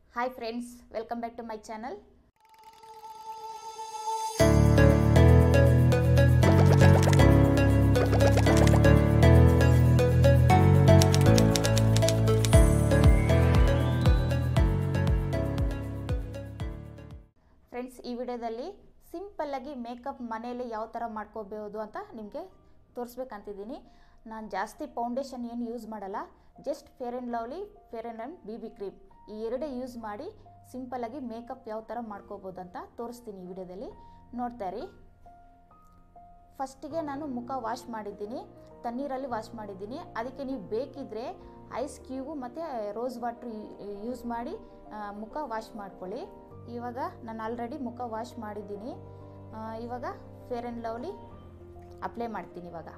hi friends welcome back to my channel friends ಈ ವಿಡಿಯೋದಲ್ಲಿ ಸಿಂಪಲ್ಲಾಗಿ ಮೇಕಪ್ ಮನೆಯಲ್ಲಿ ಯಾವ ಥರ ಮಾಡ್ಕೋಬೋದು ಅಂತ ನಿಮಗೆ ತೋರಿಸ್ಬೇಕಂತಿದ್ದೀನಿ ನಾನು ಜಾಸ್ತಿ ಫೌಂಡೇಶನ್ ಏನು ಯೂಸ್ ಮಾಡಲ್ಲ just fair and lovely fair and and B B cream ಈ ಎರಡೇ ಯೂಸ್ ಮಾಡಿ ಸಿಂಪಲ್ಲಾಗಿ ಮೇಕಪ್ ಯಾವ ಥರ ಮಾಡ್ಕೋಬೋದು ಅಂತ ತೋರಿಸ್ತೀನಿ ಈ ವಿಡಿಯೋದಲ್ಲಿ ನೋಡ್ತಾ ರೀ ಫಸ್ಟಿಗೆ ನಾನು ಮುಖ ವಾಶ್ ಮಾಡಿದ್ದೀನಿ ತಣ್ಣೀರಲ್ಲಿ ವಾಶ್ ಮಾಡಿದ್ದೀನಿ ಅದಕ್ಕೆ ನೀವು ಬೇಕಿದ್ದರೆ ಐಸ್ ಕ್ಯೂಬು ಮತ್ತು ರೋಸ್ ವಾಟ್ರ್ ಯೂಸ್ ಮಾಡಿ ಆ, ಮುಖ ವಾಶ್ ಮಾಡ್ಕೊಳ್ಳಿ ಇವಾಗ ನಾನು ಆಲ್ರೆಡಿ ಮುಖ ವಾಶ್ ಮಾಡಿದ್ದೀನಿ ಆ, ಇವಾಗ ಫೇರ್ ಆ್ಯಂಡ್ ಲವ್ಲಿ ಅಪ್ಲೈ ಮಾಡ್ತೀನಿ ಇವಾಗ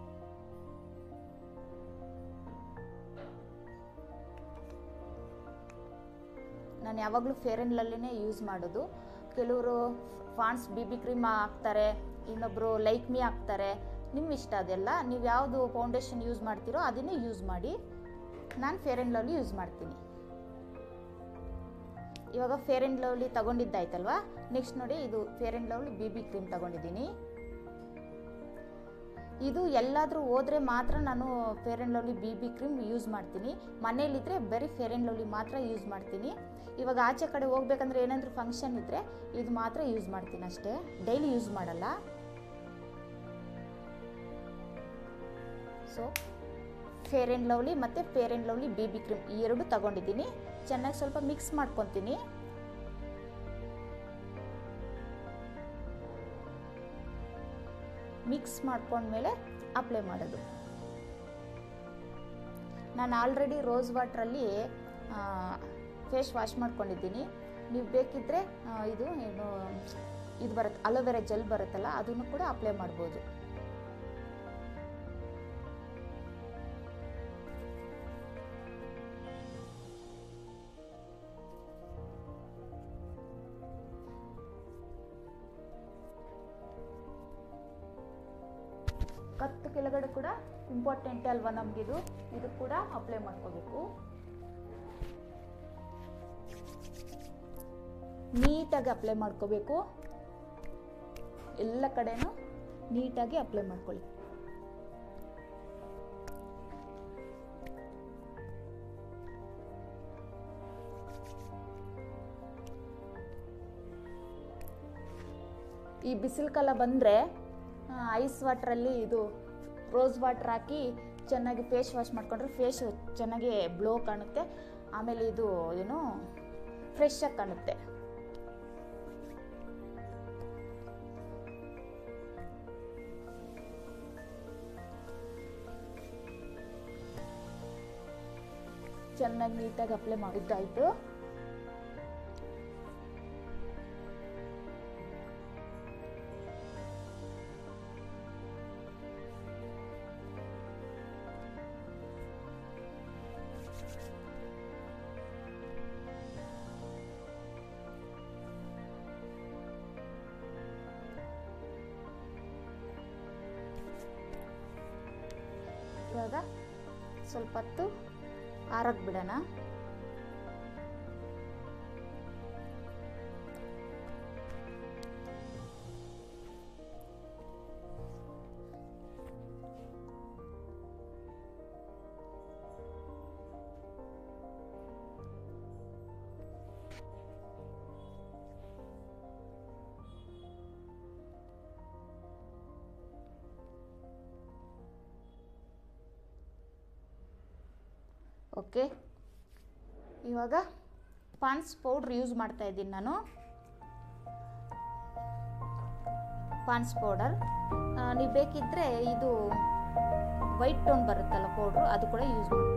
ನಾನು ಯಾವಾಗಲೂ ಫೇರ್ ಆ್ಯಂಡ್ ಲವ್ಲಿನೇ ಯೂಸ್ ಮಾಡೋದು ಕೆಲವರು ಫಾನ್ಸ್ ಬಿ ಬಿ ಕ್ರೀಮ್ ಹಾಕ್ತಾರೆ ಇನ್ನೊಬ್ಬರು ಲೈಕ್ ಮೀ ಹಾಕ್ತಾರೆ ನಿಮ್ಮ ಇಷ್ಟ ಅದೆಲ್ಲ ನೀವು ಯಾವುದು ಫೌಂಡೇಶನ್ ಯೂಸ್ ಮಾಡ್ತೀರೋ ಅದನ್ನೇ ಯೂಸ್ ಮಾಡಿ ನಾನು ಫೇರ್ ಆ್ಯಂಡ್ ಲವ್ಲಿ ಯೂಸ್ ಮಾಡ್ತೀನಿ ಇವಾಗ ಫೇರ್ ಆ್ಯಂಡ್ ಲವ್ಲಿ ತಗೊಂಡಿದ್ದಾಯ್ತಲ್ವಾ ನೆಕ್ಸ್ಟ್ ನೋಡಿ ಇದು fair and lovely B B cream ತಗೊಂಡಿದ್ದೀನಿ ಇದು ಎಲ್ಲಾದರೂ ಹೋದರೆ ಮಾತ್ರ ನಾನು fair and lovely B B cream use ಮಾಡ್ತೀನಿ ಮನೇಲಿದ್ದರೆ ಬರೀ ಫೇರ್ ಆ್ಯಂಡ್ ಲವ್ಲಿ ಮಾತ್ರ ಯೂಸ್ ಮಾಡ್ತೀನಿ ಇವಾಗ ಆಚೆ ಕಡೆ ಹೋಗ್ಬೇಕಂದ್ರೆ ಏನಾದರೂ ಫಂಕ್ಷನ್ ಇದ್ದರೆ ಇದು ಮಾತ್ರ ಯೂಸ್ ಮಾಡ್ತೀನಿ ಅಷ್ಟೇ ಡೈಲಿ ಯೂಸ್ ಮಾಡಲ್ಲ ಸೊ ಫೇರ್ ಆ್ಯಂಡ್ ಲವ್ಲಿ ಮತ್ತು fair and lovely B B cream ಈ ಎರಡು ತಗೊಂಡಿದ್ದೀನಿ ಚೆನ್ನಾಗಿ ಸ್ವಲ್ಪ ಮಿಕ್ಸ್ ಮಾಡ್ಕೊತೀನಿ ಮಿಕ್ಸ್ ಮಾಡ್ಕೊಂಡ್ಮೇಲೆ ಅಪ್ಲೈ ಮಾಡೋದು ನಾನು ಆಲ್ರೆಡಿ ರೋಸ್ ವಾಟ್ರಲ್ಲಿ ಫೇಸ್ ವಾಶ್ ಮಾಡ್ಕೊಂಡಿದ್ದೀನಿ ನೀವು ಬೇಕಿದ್ದರೆ ಇದು ಏನು ಇದು ಬರುತ್ತೆ ಅಲೋವೆರಾ ಜೆಲ್ ಬರುತ್ತಲ್ಲ ಅದನ್ನು ಕೂಡ ಅಪ್ಲೈ ಮಾಡ್ಬೋದು ಕತ್ತು ಕೆಳಗಡೆ ಕೂಡ ಇಂಪಾರ್ಟೆಂಟ್ ಅಲ್ವಾ ನಮಗಿದು ಇದು ಕೂಡ ಅಪ್ಲೈ ಮಾಡ್ಕೋಬೇಕು ನೀಟಾಗಿ ಅಪ್ಲೈ ಮಾಡ್ಕೋಬೇಕು ಎಲ್ಲ ಕಡೆನೂ ನೀಟಾಗಿ ಅಪ್ಲೈ ಮಾಡ್ಕೊಳ್ಳಿ ಈ ಬಿಸಿಲು ಕಾಲ ಬಂದರೆ ಐಸ್ ವಾಟ್ರಲ್ಲಿ ಇದು ರೋಸ್ ವಾಟ್ರ್ ಹಾಕಿ ಚೆನ್ನಾಗಿ ಫೇಸ್ ವಾಶ್ ಮಾಡಿಕೊಂಡ್ರೆ ಫೇಸ್ ಚೆನ್ನಾಗಿ ಬ್ಲೋ ಕಾಣುತ್ತೆ ಆಮೇಲೆ ಇದು ಏನು ಫ್ರೆಶ್ ಆಗಿ ಕಾಣುತ್ತೆ ಚೆನ್ನಾಗಿ ನೀಟಾಗಿ ಅಪ್ಲೈ ಮಾಡಿದ್ದಾಯಿತು ಇವಾಗ ಸ್ವಲ್ಪ ಹೊತ್ತು ಆರಕ್ಕೆ ಬಿಡೋಣ ಓಕೆ ಇವಾಗ ಪಾನ್ಸ್ ಪೌಡ್ರ್ ಯೂಸ್ ಮಾಡ್ತಾ ಇದ್ದೀನಿ ನಾನು ಪಾನ್ಸ್ ಪೌಡರ್ ನೀವು ಬೇಕಿದ್ದರೆ ಇದು ವೈಟ್ ಟೋನ್ ಬರುತ್ತಲ್ಲ ಪೌಡ್ರು ಅದು ಕೂಡ ಯೂಸ್ ಮಾಡ್ಬೋದು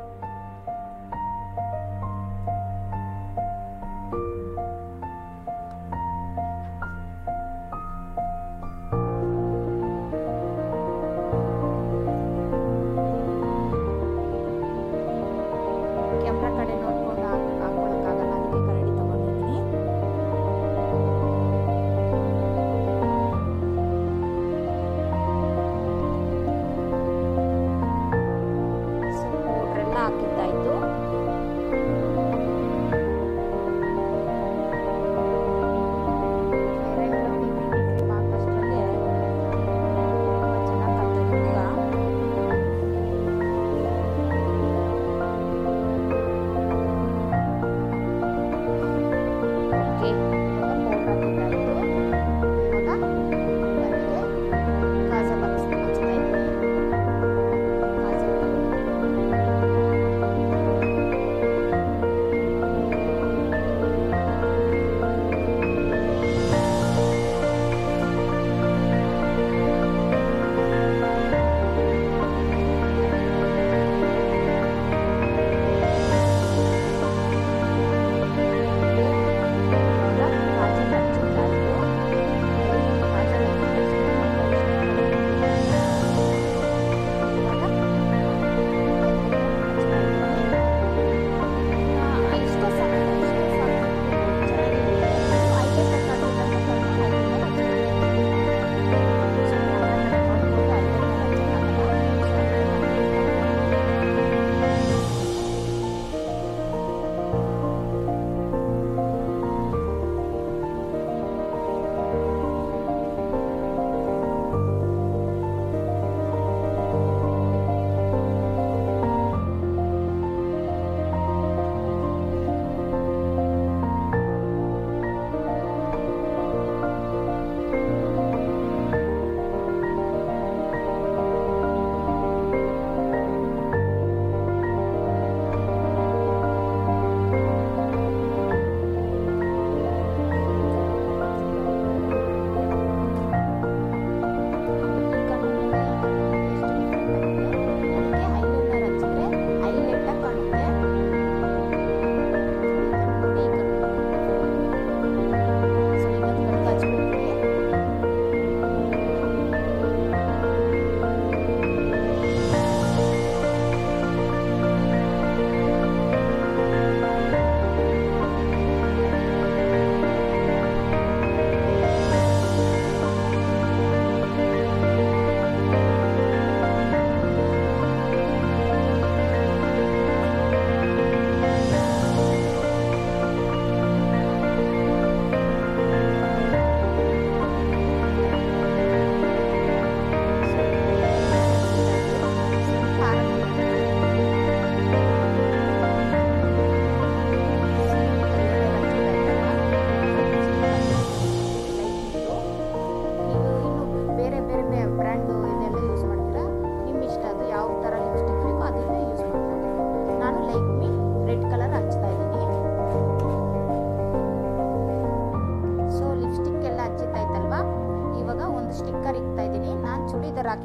ಕ್ಯಾಮ್ರಾ ಕಡೆ ನೋಡ್ಕೊಂಡು ಹಾಕ್ ಹಾಕ್ಕೊಳಕ್ಕಾಗಲ್ಲ ಅದಕ್ಕೆ ಕರಡಿ ತೊಗೊಂಡಿದ್ದೀನಿ ಸೊ ಪೌಡ್ರೆಲ್ಲ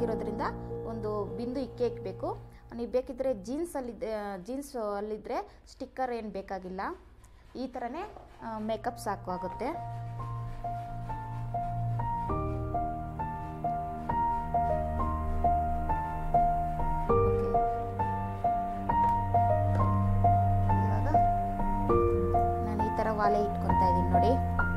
ಆಗಿರೋದ್ರಿಂದ ಒಂದು ಬಿಂದು ಇಕ್ಕೆ ಇಕ್ಕಬೇಕು ನೀವು ಬೇಕಿದ್ದರೆ ಜೀನ್ಸಲ್ಲಿ ಜೀನ್ಸ್ ಅಲ್ಲಿದ್ದರೆ ಸ್ಟಿಕ್ಕರ್ ಏನು ಬೇಕಾಗಿಲ್ಲ ಈ ಥರನೇ ಮೇಕಪ್ ಸಾಕು ಆಗುತ್ತೆ ಇವಾಗ ನಾನು ಈ ಥರ ವಾಲೆ ಇಟ್ಕೊತಾ ಇದ್ದೀನಿ ನೋಡಿ